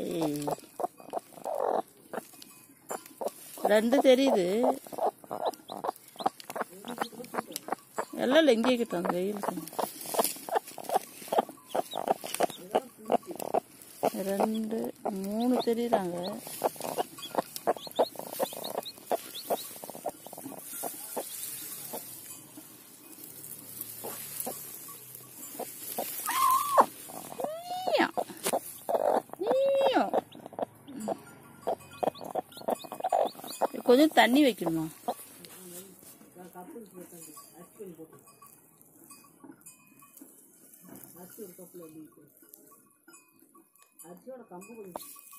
ஏய். ரெண்டு தெரியுது எல்லாம் இல்லை இங்கே கிட்டோம் வெயிலுக்கு ரெண்டு மூணு தெரியுறாங்க ஈயா. ஈயா. கொஞ்சம் தண்ணி வைக்கணுமா அரிசியோட கப்பு அரிசியோட கம்பு கொஞ்சம்